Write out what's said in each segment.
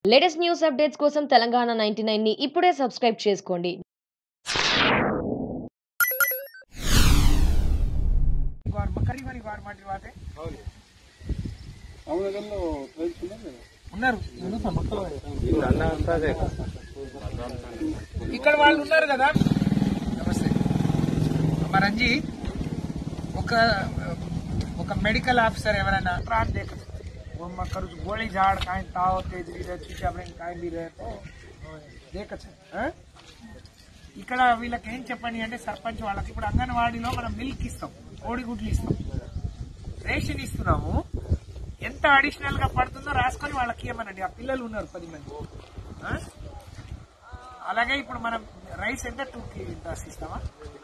Latest news updates కోసం Telangana ninety ని ఇప్పుడే సబ్స్క్రైబ్ చేసుకోండి వారు మక్కడి మరి వారు మాటి వాటే ఉన్నారు ఇక్కడ వాళ్ళు ఉన్నారు కదా నమస్తే అమ్మ రంజీ ఒక ఒక మెడికల్ ఆఫీసర్ ఎవరైనా प्राण देख वो मकर गोली झाड़ काहे ताव तेज भी रहे चुचा ब्रेन काहे भी रहे तो దేకచ్చు ఇక్కడ వీళ్ళకి ఏం చెప్పండి అంటే సర్పంచ్ వాళ్ళకి ఇప్పుడు అంగన్వాడీలో మనం మిల్క్ ఇస్తాం కోడిగుడ్లు ఇస్తాం రేషన్ ఇస్తున్నాము ఎంత అడిషనల్ గా పడుతుందో రాసుకొని వాళ్ళకి ఇవ్వమనండి ఆ పిల్లలు ఉన్నారు పది మంది ఆ? అలాగే ఇప్పుడు మనం రైస్ ఎంత టూ కేజీస్ ఇస్తామా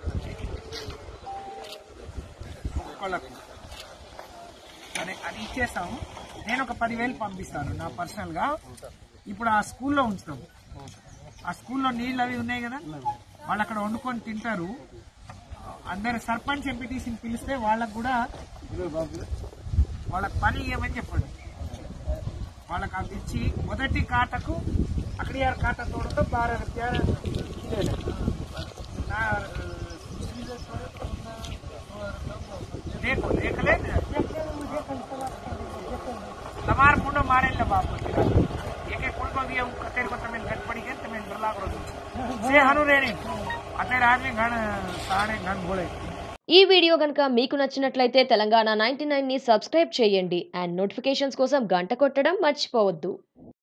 ఒక్కొక్కళ్ళకు అని అది ఇచ్చేస్తాము నేను ఒక పదివేలు పంపిస్తాను నా పర్సనల్ గా ఇప్పుడు ఆ స్కూల్లో ఉంచుతాము ఆ స్కూల్లో నీళ్ళు అవి ఉన్నాయి కదా వాళ్ళు అక్కడ వండుకొని తింటారు అందరు సర్పంచ్ ఎంపీటీసీని పిలిస్తే వాళ్ళకు కూడా వాళ్ళకి పని ఇవ్వమని చెప్పండి వాళ్ళకి అది ఇచ్చి మొదటి ఖాతాకు అక్కడియార్ ఖాతా తోడుతో బార రూపాయ देखो देख ले તમાર મુંડો મારેલ બાપ એક એક કુંડો દિયા હું કતેર को તમે घट पड़ी गए તમે डरला करो से हनु रेणी అతేర్ ఆద్మీ గణ సాడే గణ బోలే ఈ వీడియో కనుక మీకు నచ్చినట్లయితే తెలంగాణ నైన్టీ ని సబ్స్క్రైబ్ చేయండి అండ్ నోటిఫికేషన్స్ కోసం గంట కొట్టడం మర్చిపోవద్దు